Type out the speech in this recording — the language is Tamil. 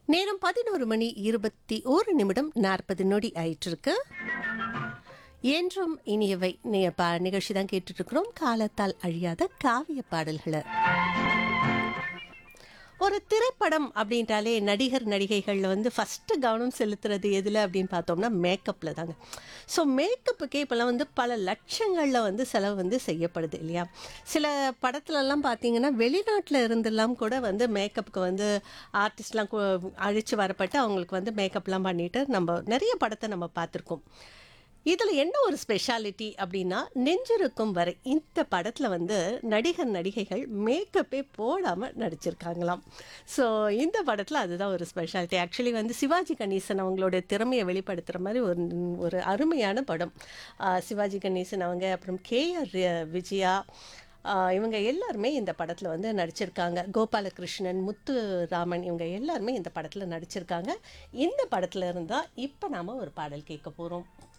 நேரம் பதினோரு மணி இருபத்தி ஒரு நிமிடம் நாற்பது நொடி ஆயிட்டிருக்கு என்றும் இனியவை நீங்க பா நிகழ்ச்சி தான் கேட்டுட்டு இருக்கிறோம் காலத்தால் அழியாத காவிய பாடல்களை ஒரு திரைப்படம் அப்படின்ட்டாலே நடிகர் நடிகைகளில் வந்து ஃபஸ்ட்டு கவனம் செலுத்துறது எதில் அப்படின்னு பார்த்தோம்னா மேக்கப்பில் தாங்க ஸோ மேக்கப்புக்கே இப்போல்லாம் வந்து பல லட்சங்களில் வந்து செலவு வந்து செய்யப்படுது இல்லையா சில படத்துலலாம் பார்த்தீங்கன்னா வெளிநாட்டில் இருந்தெல்லாம் கூட வந்து மேக்கப்புக்கு வந்து ஆர்டிஸ்ட்லாம் அழித்து வரப்பட்டு அவங்களுக்கு வந்து மேக்கப்லாம் பண்ணிட்டு நம்ம நிறைய படத்தை நம்ம பார்த்துருக்கோம் இதில் என்ன ஒரு ஸ்பெஷாலிட்டி அப்படின்னா நெஞ்சிருக்கும் வரை இந்த படத்தில் வந்து நடிகர் நடிகைகள் மேக்கப்பே போடாமல் நடிச்சிருக்காங்களாம் ஸோ இந்த படத்தில் அதுதான் ஒரு ஸ்பெஷாலிட்டி ஆக்சுவலி வந்து சிவாஜி கணேசன் அவங்களோட திறமையை வெளிப்படுத்துகிற மாதிரி ஒரு ஒரு அருமையான படம் ஆஹ் சிவாஜி கணேசன் அவங்க அப்புறம் கேஆர் விஜயா ஆஹ் இவங்க எல்லாருமே இந்த படத்தில் வந்து நடிச்சிருக்காங்க கோபாலகிருஷ்ணன் முத்து ராமன் இவங்க எல்லாருமே இந்த படத்தில் நடிச்சிருக்காங்க இந்த படத்தில் இருந்தால் இப்போ நாம் ஒரு பாடல் கேட்க போகிறோம்